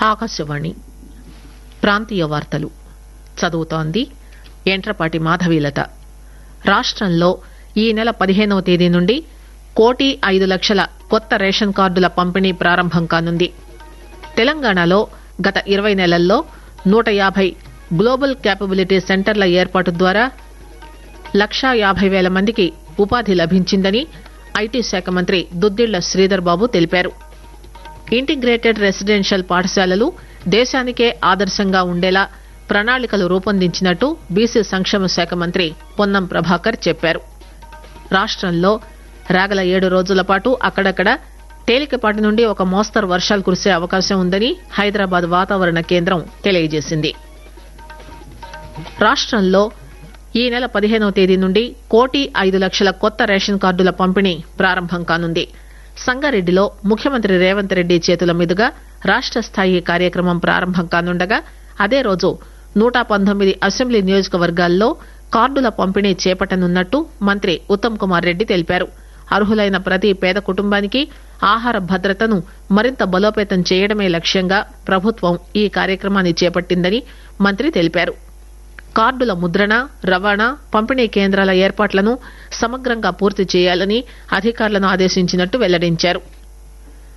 ఆకాశవాణి ప్రాంతీయ వార్తలు చదువుతోంది ఎంట్రపాటి మాధవీలత రాష్టంలో ఈ నెల పదిహేనవ తేదీ నుండి కోటి ఐదు లక్షల కొత్త రేషన్ కార్డుల పంపిణీ ప్రారంభం కానుంది తెలంగాణలో గత ఇరవై నెలల్లో నూట యాభై గ్లోబల్ క్యాపబిలిటీ సెంటర్ల ఏర్పాటు ద్వారా లక్షా యాభై పేల మందికి ఉపాధి లభించిందని ఐటీ శాఖ మంత్రి దుద్దిళ్ల శ్రీధర్ బాబు తెలిపారు ఇంటిగ్రేటెడ్ రెసిడెన్షియల్ పాఠశాలలు దేశానికే ఆదర్శంగా ఉండేలా ప్రణాళికలు రూపొందించినట్టు బీసీ సంక్షేమ శాఖ మంత్రి పొన్నం ప్రభాకర్ చెప్పారు రాష్టంలో రాగల ఏడు రోజుల పాటు అక్కడక్కడ తేలికపాటి నుండి ఒక మోస్తరు వర్షాలు కురిసే అవకాశం ఉందని హైదరాబాద్ వాతావరణ కేంద్రం తెలియజేసింది రాష్టంలో ఈ నెల పదిహేనవ తేదీ నుండి కోటి ఐదు లక్షల కొత్త రేషన్ కార్డుల పంపిణీ ప్రారంభం కానుంది సంగారెడ్డిలో ముఖ్యమంత్రి రేవంత్ రెడ్డి చేతుల మీదుగా రాష్ట స్థాయి కార్యక్రమం ప్రారంభం కానుండగా అదే రోజు నూట పంతొమ్మిది అసెంబ్లీ నియోజకవర్గాల్లో కార్డుల పంపిణీ చేపట్టనున్నట్టు మంత్రి ఉత్తమ్ కుమార్ రెడ్డి తెలిపారు అర్హులైన ప్రతి పేద కుటుంబానికి ఆహార భద్రతను మరింత బలోపేతం చేయడమే లక్ష్యంగా ప్రభుత్వం ఈ కార్యక్రమాన్ని చేపట్టిందని మంత్రి తెలిపారు కార్డుల ముద్రణ రవాణా పంపిణీ కేంద్రాల ఏర్పాట్లను సమగ్రంగా పూర్తి చేయాలని అధికారులను ఆదేశించినట్టు వెల్లడించారు